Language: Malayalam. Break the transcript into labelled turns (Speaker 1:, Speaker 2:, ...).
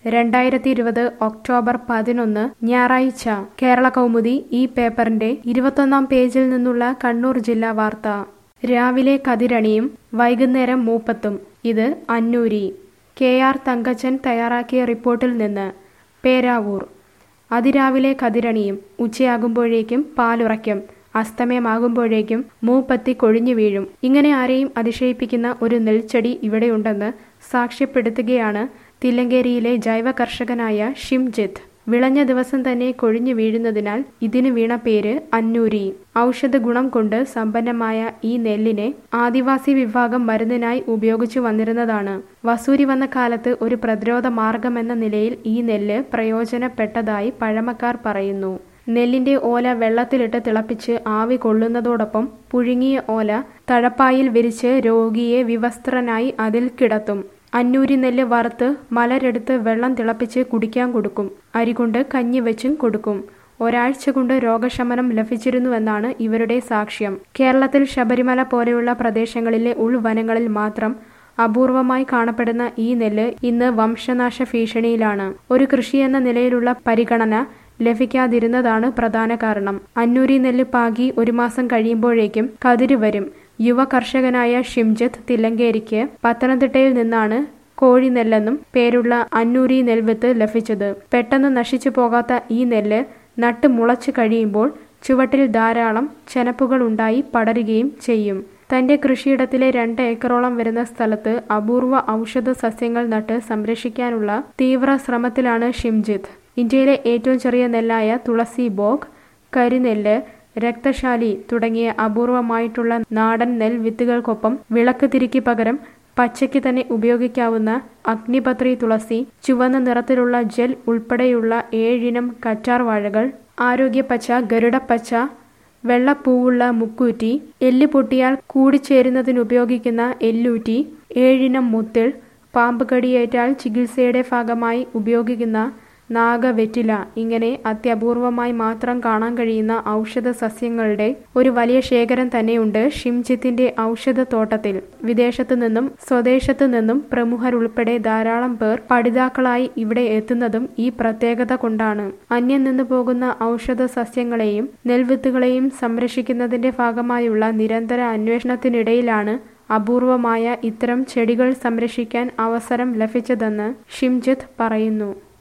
Speaker 1: രണ്ടായിരത്തി ഇരുപത് ഒക്ടോബർ പതിനൊന്ന് ഞായറാഴ്ച കേരള കൗമുദി ഈ പേപ്പറിന്റെ ഇരുപത്തൊന്നാം പേജിൽ നിന്നുള്ള കണ്ണൂർ ജില്ലാ വാർത്ത രാവിലെ കതിരണിയും വൈകുന്നേരം മൂപ്പത്തും ഇത് അന്നൂരി കെ ആർ തങ്കച്ചൻ തയ്യാറാക്കിയ റിപ്പോർട്ടിൽ നിന്ന് പേരാവൂർ അതിരാവിലെ കതിരണിയും ഉച്ചയാകുമ്പോഴേക്കും പാലുറയ്ക്കും അസ്തമയമാകുമ്പോഴേക്കും മൂപ്പത്തി കൊഴിഞ്ഞു വീഴും ഇങ്ങനെ ആരെയും അതിശയിപ്പിക്കുന്ന ഒരു നെൽച്ചെടി ഇവിടെയുണ്ടെന്ന് സാക്ഷ്യപ്പെടുത്തുകയാണ് തില്ലങ്കേരിയിലെ ജൈവ കർഷകനായ ഷിംജിത്ത് വിളഞ്ഞ ദിവസം തന്നെ കൊഴിഞ്ഞു വീഴുന്നതിനാൽ ഇതിന് വീണ പേര് അന്നൂരി ഔഷധ ഗുണം കൊണ്ട് സമ്പന്നമായ ഈ നെല്ലിനെ ആദിവാസി വിഭാഗം മരുന്നിനായി ഉപയോഗിച്ചു വന്നിരുന്നതാണ് വസൂരി വന്ന കാലത്ത് ഒരു പ്രതിരോധ മാർഗമെന്ന നിലയിൽ ഈ നെല്ല് പ്രയോജനപ്പെട്ടതായി പഴമക്കാർ പറയുന്നു നെല്ലിന്റെ ഓല വെള്ളത്തിലിട്ട് തിളപ്പിച്ച് ആവി കൊള്ളുന്നതോടൊപ്പം പുഴുങ്ങിയ ഓല തഴപ്പായിൽ വിരിച്ച് രോഗിയെ വിവസ്ത്രനായി അതിൽ കിടത്തും അന്നൂരി നെല്ല് വറുത്ത് മലരെടുത്ത് വെള്ളം തിളപ്പിച്ച് കുടിക്കാൻ കൊടുക്കും അരി കൊണ്ട് കഞ്ഞി വെച്ചും കൊടുക്കും ഒരാഴ്ച കൊണ്ട് രോഗശമനം ലഭിച്ചിരുന്നുവെന്നാണ് ഇവരുടെ സാക്ഷ്യം കേരളത്തിൽ ശബരിമല പോലെയുള്ള പ്രദേശങ്ങളിലെ ഉൾവനങ്ങളിൽ മാത്രം അപൂർവമായി കാണപ്പെടുന്ന ഈ നെല്ല് ഇന്ന് വംശനാശ ഭീഷണിയിലാണ് ഒരു കൃഷി എന്ന നിലയിലുള്ള പരിഗണന ലഭിക്കാതിരുന്നതാണ് പ്രധാന കാരണം അന്നൂരി നെല്ല് പാകി ഒരു മാസം കഴിയുമ്പോഴേക്കും കതിര് വരും യുവ കർഷകനായ ഷിംജിത്ത് തില്ലങ്കേരിക്ക് പത്തനംതിട്ടയിൽ നിന്നാണ് കോഴി നെല്ലെന്നും പേരുള്ള അന്നൂരി നെൽവിത്ത് ലഭിച്ചത് പെട്ടെന്ന് നശിച്ചു പോകാത്ത ഈ നെല്ല് നട്ട് മുളച്ചു കഴിയുമ്പോൾ ചുവട്ടിൽ ധാരാളം ചെനപ്പുകൾ ഉണ്ടായി പടരുകയും ചെയ്യും തന്റെ കൃഷിയിടത്തിലെ രണ്ട് ഏക്കറോളം വരുന്ന സ്ഥലത്ത് അപൂർവ ഔഷധ സസ്യങ്ങൾ നട്ട് സംരക്ഷിക്കാനുള്ള തീവ്ര ശ്രമത്തിലാണ് ഷിംജിത്ത് ഇന്ത്യയിലെ ഏറ്റവും ചെറിയ നെല്ലായ തുളസി ബോഗ് കരിനെല്ല് രക്തശാലി തുടങ്ങിയ അപൂർവമായിട്ടുള്ള നാടൻ നെൽ വിത്തുകൾക്കൊപ്പം വിളക്ക് തിരിക്ക് പകരം പച്ചയ്ക്ക് തന്നെ ഉപയോഗിക്കാവുന്ന അഗ്നിപത്രി തുളസി ചുവന്ന നിറത്തിലുള്ള ജെൽ ഉൾപ്പെടെയുള്ള ഏഴിനം കറ്റാർ വാഴകൾ ആരോഗ്യപ്പച്ച ഗരുഡപ്പച്ച വെള്ളപ്പൂവുള്ള മുക്കൂറ്റി എല്ല് പൊട്ടിയാൽ കൂടിച്ചേരുന്നതിനുപയോഗിക്കുന്ന എല്ലൂറ്റി ഏഴിനം മുത്തിൾ പാമ്പ് കടിയേറ്റാൽ ചികിത്സയുടെ ഭാഗമായി ഉപയോഗിക്കുന്ന നാഗവെറ്റില ഇങ്ങനെ അത്യപൂർവമായി മാത്രം കാണാൻ കഴിയുന്ന ഔഷധ സസ്യങ്ങളുടെ ഒരു വലിയ ശേഖരം തന്നെയുണ്ട് ഷിംജിത്തിന്റെ ഔഷധത്തോട്ടത്തിൽ വിദേശത്തു നിന്നും സ്വദേശത്തു നിന്നും പ്രമുഖരുൾപ്പെടെ ധാരാളം പേർ പഠിതാക്കളായി ഇവിടെ എത്തുന്നതും ഈ പ്രത്യേകത കൊണ്ടാണ് അന്യം നിന്നു പോകുന്ന ഔഷധ സസ്യങ്ങളെയും നെൽവിത്തുകളെയും സംരക്ഷിക്കുന്നതിന്റെ ഭാഗമായുള്ള നിരന്തര അന്വേഷണത്തിനിടയിലാണ് അപൂർവമായ ഇത്തരം ചെടികൾ സംരക്ഷിക്കാൻ അവസരം ലഭിച്ചതെന്ന് ഷിംജിത്ത് പറയുന്നു